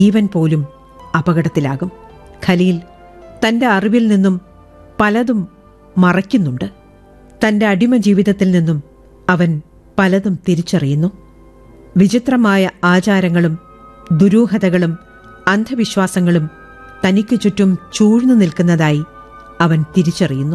ജീവൻ പോലും അപകടത്തിലാകും ഖലീൽ തന്റെ അറിവിൽ നിന്നും പലതും മറയ്ക്കുന്നുണ്ട് തന്റെ അടിമ ജീവിതത്തിൽ നിന്നും അവൻ പലതും തിരിച്ചറിയുന്നു വിചിത്രമായ ആചാരങ്ങളും ദുരൂഹതകളും അന്ധവിശ്വാസങ്ങളും തനിക്കു ചുറ്റും ചൂഴ്ന്നു നിൽക്കുന്നതായി അവൻ തിരിച്ചറിയുന്നു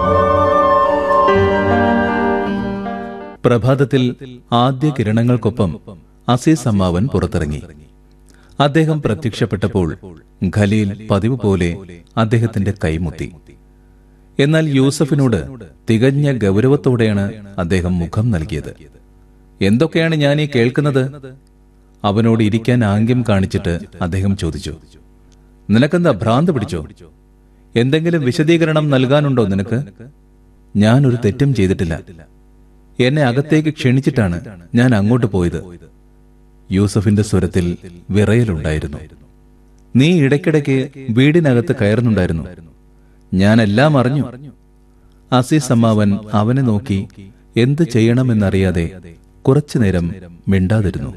പ്രഭാതത്തിൽ ആദ്യ കിരണങ്ങൾക്കൊപ്പം അസീസ് അമ്മാവൻ പുറത്തിറങ്ങി അദ്ദേഹം പ്രത്യക്ഷപ്പെട്ടപ്പോൾ ഖലീൽ പതിവ് പോലെ അദ്ദേഹത്തിന്റെ കൈമുത്തി എന്നാൽ യൂസഫിനോട് തികഞ്ഞ ഗൗരവത്തോടെയാണ് അദ്ദേഹം മുഖം നൽകിയത് എന്തൊക്കെയാണ് ഞാൻ ഈ കേൾക്കുന്നത് അവനോട് ഇരിക്കാൻ ആംഗ്യം കാണിച്ചിട്ട് അദ്ദേഹം ചോദിച്ചു നിനക്കെന്താ ഭ്രാന്ത് പിടിച്ചോ എന്തെങ്കിലും വിശദീകരണം നൽകാനുണ്ടോ നിനക്ക് ഞാൻ ഒരു തെറ്റും ചെയ്തിട്ടില്ല എന്നെ അകത്തേക്ക് ക്ഷണിച്ചിട്ടാണ് ഞാൻ അങ്ങോട്ട് പോയത് യൂസഫിന്റെ സ്വരത്തിൽ വിറയലുണ്ടായിരുന്നു നീ ഇടയ്ക്കിടയ്ക്ക് വീടിനകത്ത് കയറുന്നുണ്ടായിരുന്നു ഞാനെല്ലാം അറിഞ്ഞു അസീസ് അമ്മാവൻ അവനെ നോക്കി എന്ത് ചെയ്യണമെന്നറിയാതെ കുറച്ചുനേരം മിണ്ടാതിരുന്നു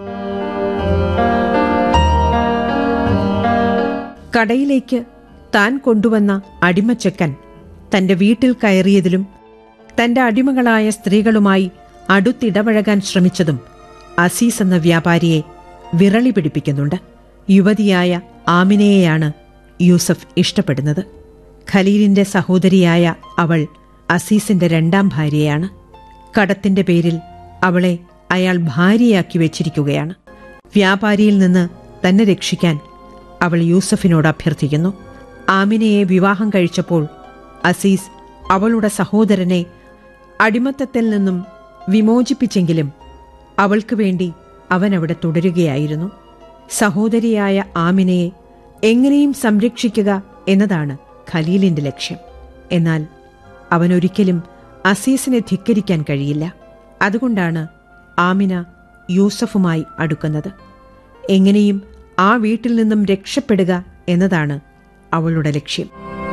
കടയിലേക്ക് താൻ കൊണ്ടുവന്ന അടിമച്ചക്കൻ തന്റെ വീട്ടിൽ കയറിയതിലും തന്റെ അടിമകളായ സ്ത്രീകളുമായി അടുത്തിടപഴകാൻ ശ്രമിച്ചതും അസീസ് എന്ന വ്യാപാരിയെ വിറളി പിടിപ്പിക്കുന്നുണ്ട് യുവതിയായ ആമിനയെയാണ് യൂസഫ് ഇഷ്ടപ്പെടുന്നത് ഖലീലിന്റെ സഹോദരിയായ അവൾ അസീസിന്റെ രണ്ടാം ഭാര്യയാണ് കടത്തിന്റെ പേരിൽ അവളെ അയാൾ ഭാര്യയാക്കി വെച്ചിരിക്കുകയാണ് വ്യാപാരിയിൽ നിന്ന് തന്നെ രക്ഷിക്കാൻ അവൾ യൂസഫിനോട് അഭ്യർത്ഥിക്കുന്നു ആമിനയെ വിവാഹം കഴിച്ചപ്പോൾ അസീസ് അവളുടെ സഹോദരനെ അടിമത്തത്തിൽ നിന്നും വിമോചിപ്പിച്ചെങ്കിലും അവൾക്ക് വേണ്ടി അവൻ അവിടെ തുടരുകയായിരുന്നു സഹോദരിയായ ആമിനയെ എങ്ങനെയും സംരക്ഷിക്കുക എന്നതാണ് ഖലീലിന്റെ ലക്ഷ്യം എന്നാൽ അവനൊരിക്കലും അസീസിനെ ധിക്കരിക്കാൻ കഴിയില്ല അതുകൊണ്ടാണ് ആമിന യൂസഫുമായി അടുക്കുന്നത് എങ്ങനെയും ആ വീട്ടിൽ നിന്നും രക്ഷപ്പെടുക എന്നതാണ് അവളുടെ ലക്ഷ്യം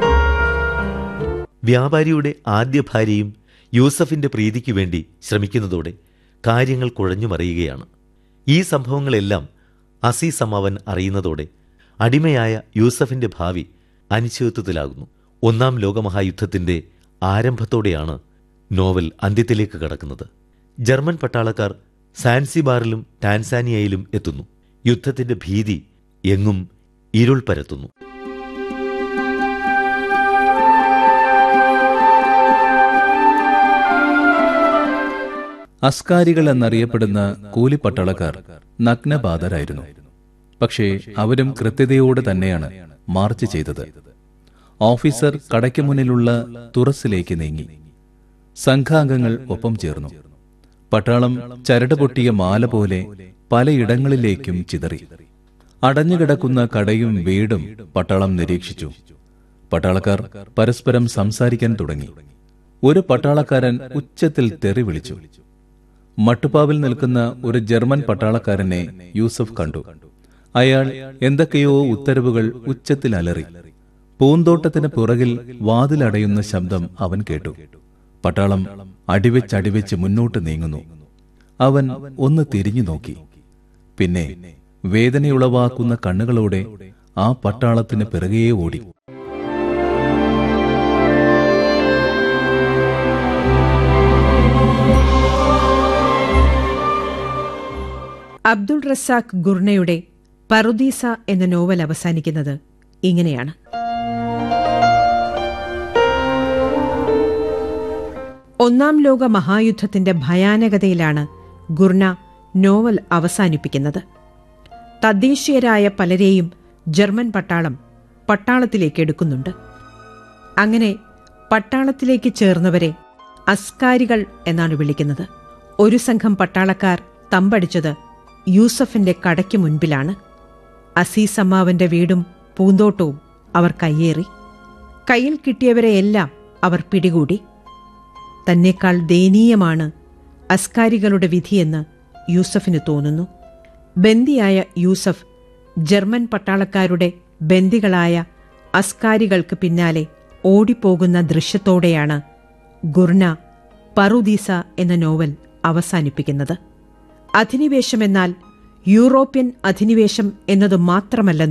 വ്യാപാരിയുടെ ആദ്യ ഭാര്യയും യൂസഫിന്റെ പ്രീതിക്ക് വേണ്ടി ശ്രമിക്കുന്നതോടെ കാര്യങ്ങൾ കുഴഞ്ഞുമറിയുകയാണ് ഈ സംഭവങ്ങളെല്ലാം അസീസ് അമ്മാവൻ അറിയുന്നതോടെ അടിമയായ യൂസഫിന്റെ ഭാവി അനിശ്ചിതത്വത്തിലാകുന്നു ഒന്നാം ലോകമഹായുദ്ധത്തിന്റെ ആരംഭത്തോടെയാണ് നോവൽ അന്ത്യത്തിലേക്ക് കടക്കുന്നത് ജർമ്മൻ പട്ടാളക്കാർ സാൻസിബാറിലും ടാൻസാനിയയിലും എത്തുന്നു യുദ്ധത്തിന്റെ ഭീതി എങ്ങും ഇരുൾ പരത്തുന്നു അസ്കാരികൾ എന്നറിയപ്പെടുന്ന കൂലിപ്പട്ടാളക്കാർ നഗ്നബാധരായിരുന്നു പക്ഷേ അവരും കൃത്യതയോടെ തന്നെയാണ് മാർച്ച് ചെയ്തത് ഓഫീസർ കടയ്ക്ക് മുന്നിലുള്ള തുറസിലേക്ക് നീങ്ങി സംഘാംഗങ്ങൾ ഒപ്പം ചേർന്നു പട്ടാളം ചരട് പൊട്ടിയ മാല പോലെ പലയിടങ്ങളിലേക്കും ചിതറി അടഞ്ഞുകിടക്കുന്ന കടയും വീടും പട്ടാളം നിരീക്ഷിച്ചു പട്ടാളക്കാർ പരസ്പരം സംസാരിക്കാൻ തുടങ്ങി ഒരു പട്ടാളക്കാരൻ ഉച്ചത്തിൽ തെറി വിളിച്ചു മട്ടുപ്പാവിൽ നിൽക്കുന്ന ഒരു ജർമ്മൻ പട്ടാളക്കാരനെ യൂസഫ് കണ്ടു അയാൾ എന്തൊക്കെയോ ഉത്തരവുകൾ ഉച്ചത്തിൽ അലറി പൂന്തോട്ടത്തിന് പുറകിൽ വാതിലടയുന്ന ശബ്ദം അവൻ കേട്ടു പട്ടാളം അടിവെച്ചടിവെച്ച് മുന്നോട്ട് നീങ്ങുന്നു അവൻ ഒന്ന് തിരിഞ്ഞു നോക്കി പിന്നെ വേദനയുളവാക്കുന്ന കണ്ണുകളോടെ ആ പട്ടാളത്തിന് പിറകെ ഓടി അബ്ദുൾ റസാഖ് ഗുർണയുടെ പറുദീസ എന്ന നോവൽ അവസാനിക്കുന്നത് ഇങ്ങനെയാണ് ഒന്നാം ലോക മഹായുദ്ധത്തിന്റെ ഭയാനകതയിലാണ് ഗുർണ നോവൽ അവസാനിപ്പിക്കുന്നത് തദ്ദേശീയരായ പലരെയും ജർമ്മൻ പട്ടാളം പട്ടാളത്തിലേക്ക് എടുക്കുന്നുണ്ട് അങ്ങനെ പട്ടാളത്തിലേക്ക് ചേർന്നവരെ അസ്കാരികൾ എന്നാണ് വിളിക്കുന്നത് ഒരു സംഘം പട്ടാളക്കാർ തമ്പടിച്ചത് യൂസഫിന്റെ കടയ്ക്ക് മുൻപിലാണ് അസീസ് അമ്മാവന്റെ വീടും പൂന്തോട്ടവും അവർ കയ്യേറി കയ്യിൽ കിട്ടിയവരെയെല്ലാം അവർ പിടികൂടി തന്നെക്കാൾ ദയനീയമാണ് അസ്കാരികളുടെ വിധിയെന്ന് യൂസഫിന് തോന്നുന്നു ബന്ദിയായ യൂസഫ് ജർമ്മൻ പട്ടാളക്കാരുടെ ബന്ദികളായ അസ്കാരികൾക്ക് പിന്നാലെ ഓടിപ്പോകുന്ന ദൃശ്യത്തോടെയാണ് ഗുർണ പറുദീസ എന്ന നോവൽ അവസാനിപ്പിക്കുന്നത് അധിനിവേശമെന്നാൽ യൂറോപ്യൻ അധിനിവേശം എന്നതു മാത്രമല്ല